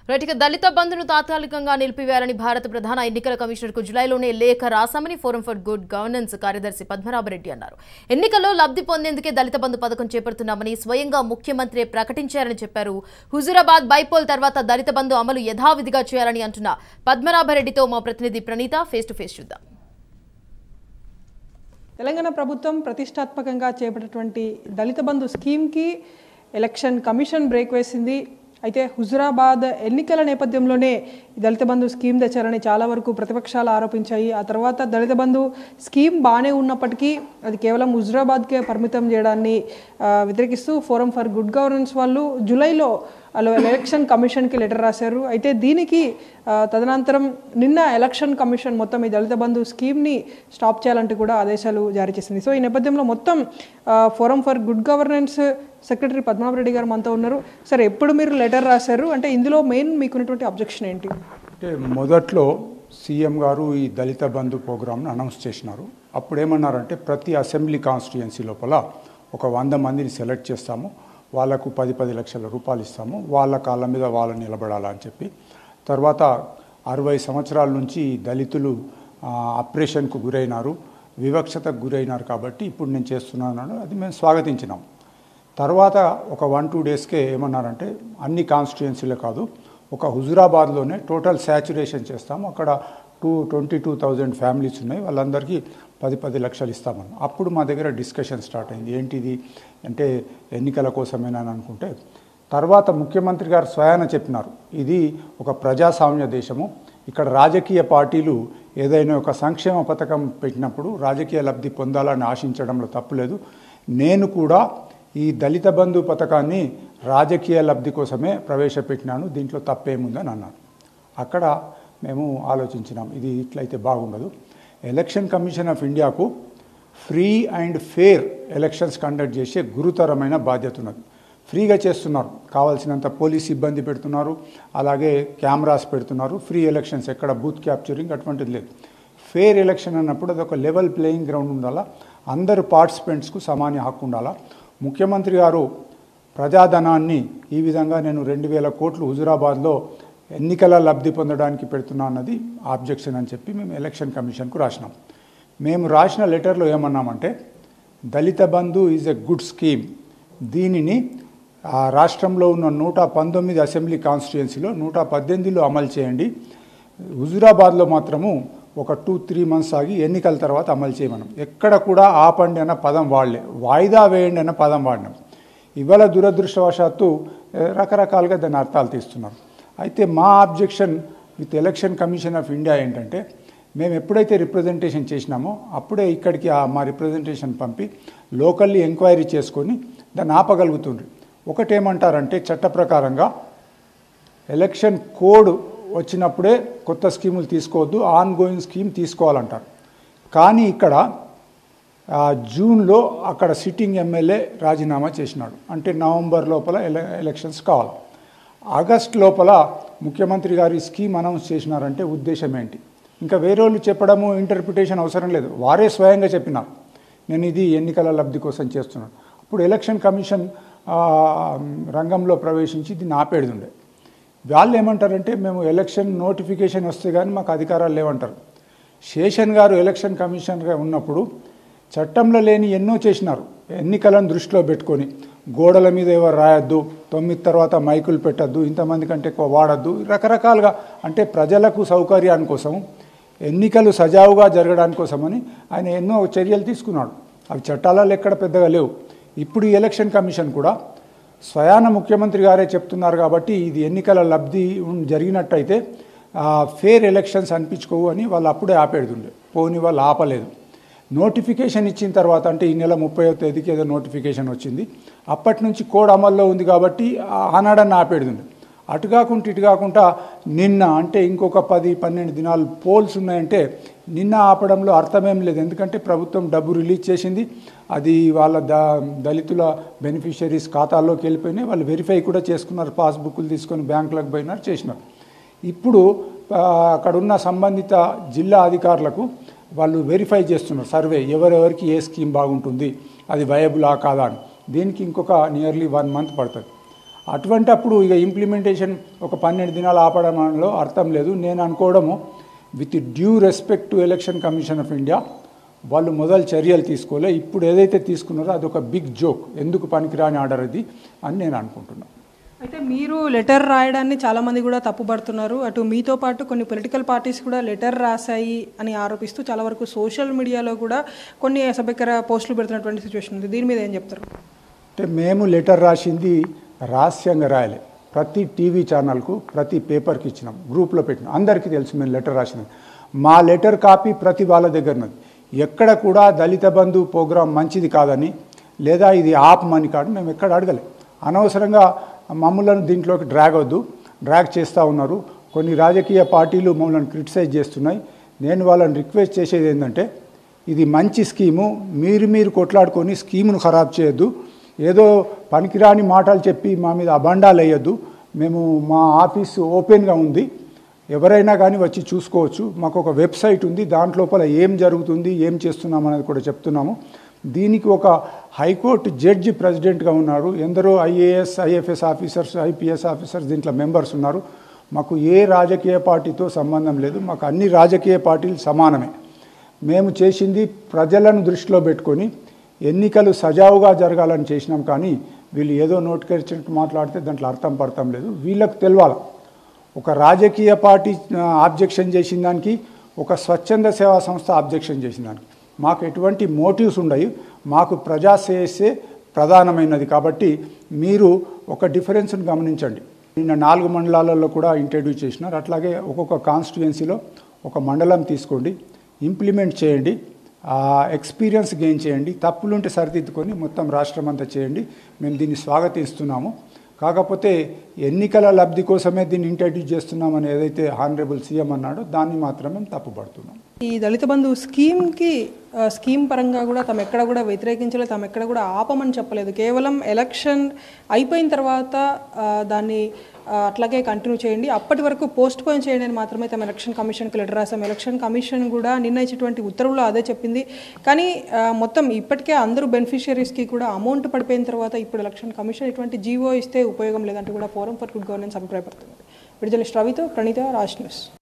right ఇక దళిత బంధును తాత్కాలికంగా నిలిపివేయాలని భారత ప్రధాన ఎన్నికల కమిషనర్కు జులైలోనే లేఖ రాశామని ఫోరం ఫర్ గుడ్ గవర్నెన్స్ కార్యదర్శి పద్మనాభరెడ్డి అన్నారు ఎన్నికల్లో లబ్ధి పొందేందుకే దళిత బంధు పథకం చేపడుతున్నామని స్వయంగా ముఖ్యమంత్రి ప్రకటించారని చెప్పారు హుజురాబాద్ బైపోల్ తర్వాత దళిత బంధు అమలు యథావిధిగా చేయాలని అంటున్న పద్మనాభరెడ్డితో మా ప్రతినిధి ప్రణీత ఫేస్ టు ఫేస్ చూద్దాం తెలంగాణ ప్రభుత్వం ప్రతిష్టాత్మకంగా చేపట్టినటువంటి దళిత బంధు స్కీమ్కి ఎలక్షన్ కమిషన్ బ్రేక్ వేసింది అయితే హుజురాబాద్ ఎన్నికల నేపథ్యంలోనే ఈ దళిత బంధు స్కీమ్ తెచ్చారని చాలా వరకు ప్రతిపక్షాలు ఆరోపించాయి ఆ తర్వాత దళిత బంధు స్కీమ్ బాగానే ఉన్నప్పటికీ అది కేవలం హుజురాబాద్కే పరిమితం చేయడాన్ని ఆ, వ్యతిరేకిస్తూ ఫోరం ఫర్ గుడ్ గవర్నెన్స్ వాళ్ళు జూలైలో వాళ్ళు ఎలక్షన్ కమిషన్కి లెటర్ రాశారు అయితే దీనికి ఆ, తదనంతరం నిన్న ఎలక్షన్ కమిషన్ మొత్తం ఈ దళిత బంధు స్కీమ్ని స్టాప్ చేయాలంటూ కూడా ఆదేశాలు జారీ చేసింది సో ఈ నేపథ్యంలో మొత్తం ఆ, forum for good governance secretary Padmanabha Reddy గారు మనతో ఉన్నారు సార్ ఎప్పుడు మీరు లెటర్ రాశారు అంటే ఇందులో మెయిన్ మీకున్నటువంటి అబ్జెక్షన్ ఏంటి అంటే మొదట్లో సీఎం గారు ఈ దళిత బంధు ప్రోగ్రామ్ను అనౌన్స్ చేసినారు అప్పుడు ఏమన్నారంటే ప్రతి అసెంబ్లీ కాన్స్టిట్యుయెన్సీ లోపల ఒక వంద మందిని సెలెక్ట్ చేస్తాము వాళ్ళకు పది పది లక్షల రూపాయలు ఇస్తాము వాళ్ళ కాళ్ళ మీద వాళ్ళు నిలబడాలా అని చెప్పి తర్వాత అరవై సంవత్సరాల నుంచి ఈ దళితులు ఆ, అప్రెషన్కు గురైనారు వివక్షతకు గురైనారు కాబట్టి ఇప్పుడు నేను చేస్తున్నాను అది మేము స్వాగతించినాం తర్వాత ఒక వన్ టూ డేస్కే ఏమన్నారంటే అన్ని కాన్స్టిట్యుయెన్సీలే కాదు ఒక హుజురాబాద్లోనే టోటల్ శాచురేషన్ చేస్తాము అక్కడ two twenty two thousand families ఉన్నాయి వాళ్ళందరికీ పది పది లక్షలు ఇస్తామని అప్పుడు మా దగ్గర డిస్కషన్ స్టార్ట్ అయింది ఏంటిది అంటే ఎన్నికల కోసమేనా అని అనుకుంటే తర్వాత ముఖ్యమంత్రి గారు స్వయాన చెప్పినారు ఇది ఒక ప్రజాస్వామ్య దేశము ఇక్కడ రాజకీయ పార్టీలు ఏదైనా ఒక సంక్షేమ పథకం పెట్టినప్పుడు రాజకీయ లబ్ధి పొందాలని ఆశించడంలో తప్పులేదు నేను కూడా ఈ దళిత బంధు పథకాన్ని రాజకీయ లబ్ధి కోసమే ప్రవేశపెట్టినాను దీంట్లో తప్పేముందని అన్నాను అక్కడ మేము ఆలోచించినాం ఇది ఇట్లయితే బాగుండదు ఎలక్షన్ కమిషన్ ఆఫ్ ఇండియాకు free and fair elections conduct చేసే గురుతరమైన బాధ్యత ఉన్నది ఫ్రీగా చేస్తున్నారు కావాల్సినంత పోలీస్ సిబ్బంది పెడుతున్నారు అలాగే కెమెరాస్ పెడుతున్నారు ఫ్రీ ఎలక్షన్స్ ఎక్కడ బూత్ క్యాప్చరింగ్ అటువంటిది లేదు ఫేర్ ఎలక్షన్ అన్నప్పుడు అది ఒక లెవెల్ ప్లేయింగ్ గ్రౌండ్ ఉండాలా అందరు పార్టిసిపెంట్స్కు సమాన హక్కు ఉండాలా ముఖ్యమంత్రి గారు ప్రజాధనాన్ని ఈ విధంగా నేను రెండు వేల కోట్లు హుజురాబాద్లో ఎన్నికల లబ్ధి పొందడానికి పెడుతున్నా అన్నది ఆబ్జెక్షన్ అని చెప్పి మేము ఎలక్షన్ కమిషన్కు రాసినాం మేము రాసిన లెటర్లో ఏమన్నామంటే Dalit Bandhu is a good scheme దీనిని ఆ రాష్ట్రంలో ఉన్న నూట పంతొమ్మిది అసెంబ్లీ కాన్స్టిట్యుయెన్సీలో నూట పద్దెనిమిదిలో అమలు చేయండి హుజురాబాద్లో మాత్రము ఒక టూ త్రీ మంత్స్ ఆగి ఎన్నికల తర్వాత అమలు చేయమనం ఎక్కడ కూడా ఆపండి అన్న పదం వాడలే వాయిదా వేయండి అన్న పదం వాడినాం ఇవాళ దురదృష్టవశాత్తు ఏ, రకరకాలుగా దాని అర్థాలు తీస్తున్నారు అయితే మా objection with election commission of India ఏంటంటే మేము ఎప్పుడైతే రిప్రజెంటేషన్ చేసినామో అప్పుడే ఇక్కడికి ఆ మా రిప్రజెంటేషన్ పంపి లోకల్లీ ఎంక్వైరీ చేసుకొని దాన్ని ఆపగలుగుతుండ్రి ఒకటేమంటారంటే చట్ట ప్రకారంగా ఎలక్షన్ కోడ్ వచ్చినప్పుడే కొత్త స్కీములు తీసుకోవద్దు ఆన్ గోయింగ్ స్కీమ్ తీసుకోవాలంటారు కానీ ఇక్కడ ఆ, జూన్లో అక్కడ సిట్టింగ్ ఎమ్మెల్యే రాజీనామా చేసినాడు అంటే నవంబర్ లోపల ఎల ఎలక్షన్స్ కావాలి ఆగస్ట్ లోపల ముఖ్యమంత్రి గారు ఈ స్కీమ్ అనౌన్స్ చేసినారంటే ఉద్దేశం ఏంటి ఇంకా వేరే వాళ్ళు చెప్పడము ఇంటర్ప్రిటేషన్ అవసరం లేదు వారే స్వయంగా చెప్పినారు నేను ఇది ఎన్నికల లబ్ధి కోసం చేస్తున్నాను అప్పుడు ఎలక్షన్ కమిషన్ ఆ, రంగంలో ప్రవేశించి దీన్ని ఆపేడుండే వాళ్ళు ఏమంటారంటే మేము ఎలక్షన్ నోటిఫికేషన్ వస్తే కానీ మాకు అధికారాలు లేవంటారు శేషన్ గారు ఎలక్షన్ కమిషనర్గా ఉన్నప్పుడు చట్టంలో లేని ఎన్నో చేసినారు ఎన్నికలను దృష్టిలో పెట్టుకొని గోడల మీద ఎవరు రాయొద్దు తొమ్మిది తర్వాత మైకులు పెట్టద్దు ఇంతమంది కంటే ఎక్కువ వాడద్దు రకరకాలుగా అంటే ప్రజలకు సౌకర్యాని కోసం ఎన్నికలు సజావుగా జరగడానికి కోసమని ఆయన ఎన్నో చర్యలు తీసుకున్నాడు అవి చట్టాలలో ఎక్కడ పెద్దగా లేవు ఇప్పుడు ఈ ఎలక్షన్ కమిషన్ కూడా స్వయాన ముఖ్యమంత్రి గారే చెప్తున్నారు కాబట్టి ఇది ఎన్నికల లబ్ధి ఉన్- జరిగినట్టయితే ఫేర్ ఎలక్షన్స్ అనిపించుకోవు అని వాళ్ళు అప్పుడే ఆపేడుతుండే పోని వాళ్ళు ఆపలేదు నోటిఫికేషన్ ఇచ్చిన తర్వాత అంటే ఈ నెల ముప్పై తేదీకి ఏదో నోటిఫికేషన్ వచ్చింది అప్పటి నుంచి కోడ్ అమల్లో ఉంది కాబట్టి ఆ- ఆనాడన్న ఆపేడుతుండే అటు కాకుండా ఇటు కాకుండా నిన్న అంటే ఇంకొక పది పన్నెండు దినాలు పోల్స్ ఉన్నాయంటే నిన్న ఆపడంలో అర్థమేం లేదు ఎందుకంటే ప్రభుత్వం డబ్బు రిలీజ్ చేసింది అది వాళ్ళ ద దళితుల బెనిఫిషరీస్ ఖాతాల్లోకి వెళ్ళిపోయినాయి వాళ్ళు వెరిఫై కూడా చేసుకున్నారు పాస్బుక్లు తీసుకొని బ్యాంకులకు పోయినారు చేసినారు ఇప్పుడు ఆ, అక్కడ ఉన్న సంబంధిత జిల్లా అధికారులకు వాళ్ళు వెరిఫై చేస్తున్నారు సర్వే ఎవరెవరికి ఏ స్కీమ్ బాగుంటుంది అది వయబులా కాదా అని దీనికి ఇంకొక నియర్లీ వన్ మంత్ పడుతుంది అటువంటి అప్పుడు ఇక ఇంప్లిమెంటేషన్ ఒక పన్నెండు దినాలు ఆపడంలో అర్థం లేదు నేను అనుకోవడము with due respect to election commission of India వాళ్ళు మొదలు చర్యలు తీసుకోలే ఇప్పుడు ఏదైతే తీసుకున్నారో అదొక బిగ్ జోక్ ఎందుకు పనికిరాని ఆర్డర్ అది అని నేను అనుకుంటున్నాను అయితే మీరు లెటర్ రాయడాన్ని చాలామంది కూడా తప్పుపడుతున్నారు అటు మీతో పాటు కొన్ని పొలిటికల్ పార్టీస్ కూడా లెటర్ రాశాయి అని ఆరోపిస్తూ చాలా వరకు సోషల్ మీడియాలో కూడా కొన్ని అసభ్యకర పోస్టులు పెడుతున్నటువంటి సిచ్యువేషన్ ఉంది దీని మీద ఏం చెప్తారు అంటే మేము లెటర్ రాసింది రహస్యంగా రాయలే ప్రతి టీవీ ఛానల్కు ప్రతి పేపర్కి ఇచ్చినాం గ్రూప్లో పెట్టినాం అందరికీ తెలుసు మేము లెటర్ రాసినాం మా లెటర్ కాపీ ప్రతి వాళ్ళ దగ్గర ఉన్నది ఎక్కడ కూడా దళిత బంధు ప్రోగ్రాం మంచిది కాదని లేదా ఇది ఆపమని కాదు మేము ఎక్కడ అడగలే అనవసరంగా మమ్మల్ని దీంట్లోకి డ్రాగ్ వద్దు డ్రాగ్ చేస్తూ ఉన్నారు కొన్ని రాజకీయ పార్టీలు మమ్మల్ని క్రిటిసైజ్ చేస్తున్నాయి నేను వాళ్ళని రిక్వెస్ట్ చేసేది ఏంటంటే ఇది మంచి స్కీము మీరు మీరు కొట్లాడుకొని స్కీమును ఖరాబ్ చేయొద్దు ఏదో పనికిరాని మాటలు చెప్పి మా మీద అబండాలు వేయొద్దు మేము మా ఆఫీస్ ఓపెన్గా ఉంది ఎవరైనా కానీ వచ్చి చూసుకోవచ్చు మాకు ఒక వెబ్సైట్ ఉంది దాంట్లోపల ఏం జరుగుతుంది ఏం చేస్తున్నాం అనేది కూడా చెప్తున్నాము దీనికి ఒక హైకోర్టు జడ్జి ప్రెసిడెంట్గా ఉన్నారు ఎందరో IAS IFS officers IPS officers దీంట్లో మెంబర్స్ ఉన్నారు మాకు ఏ రాజకీయ పార్టీతో సంబంధం లేదు మాకు అన్ని రాజకీయ పార్టీలు సమానమే మేము చేసింది ప్రజలను దృష్టిలో పెట్టుకొని ఎన్నికలు సజావుగా జరగాలని చేసినాం కానీ వీళ్ళు ఏదో నోటికొచ్చినట్టు మాట్లాడితే దాంట్లో అర్థం పడతాం లేదు వీళ్ళకు తెలవాలి ఒక రాజకీయ పార్టీ ఆబ్జెక్షన్ చేసిన దానికి ఒక స్వచ్ఛంద సేవా సంస్థ ఆబ్జెక్షన్ చేసిన దానికి మాకు ఎటువంటి మోటివ్స్ ఉండవు మాకు ప్రజాశ్రేయస్సే ప్రధానమైనది కాబట్టి మీరు ఒక డిఫరెన్స్ని గమనించండి నిన్న నాలుగు మండలాలలో కూడా ఇంట్రడ్యూ చేసినారు అట్లాగే ఒక్కొక్క కాన్స్టిట్యుయెన్సీలో ఒక మండలం తీసుకోండి ఇంప్లిమెంట్ చేయండి ఎక్స్పీరియన్స్ గెయిన్ చేయండి తప్పులుంటే సరిదిద్దుకొని మొత్తం రాష్ట్రం అంతా చేయండి మేము దీన్ని స్వాగతిస్తున్నాము కాకపోతే ఎన్నికల లబ్ధి కోసమే దీన్ని ఇంట్రడ్యూస్ చేస్తున్నామని ఏదైతే హానరబుల్ సీఎం అన్నాడో దాన్ని మాత్రమే తప్పుపడుతున్నాం ఈ దళిత బంధు స్కీమ్కి ఆ, స్కీమ్ పరంగా కూడా తమ ఎక్కడ కూడా వ్యతిరేకించలేదు తమ ఎక్కడ కూడా ఆపమని చెప్పలేదు కేవలం ఎలక్షన్ అయిపోయిన తర్వాత ఆ, దాన్ని ఆ, అట్లాగే కంటిన్యూ చేయండి అప్పటి వరకు పోస్ట్ పోన్ చేయండి అని మాత్రమే తమ ఎలక్షన్ కమిషన్కి లెటర్ రాసాం ఎలక్షన్ కమిషన్ కూడా నిన్న ఇచ్చేటువంటి ఉత్తర్వులో అదే చెప్పింది కానీ ఆ, మొత్తం ఇప్పటికే అందరూ బెనిఫిషియరీస్కి కూడా అమౌంట్ పడిపోయిన తర్వాత ఇప్పుడు ఎలక్షన్ కమిషన్ ఇటువంటి జీవో ఇస్తే ఉపయోగం లేదంటూ కూడా ఫోరం ఫర్ గుడ్ గవర్నెన్స్ అభిప్రాయపడుతుంది విడుదల రవితో ప్రణీత రాజ్ న్యూస్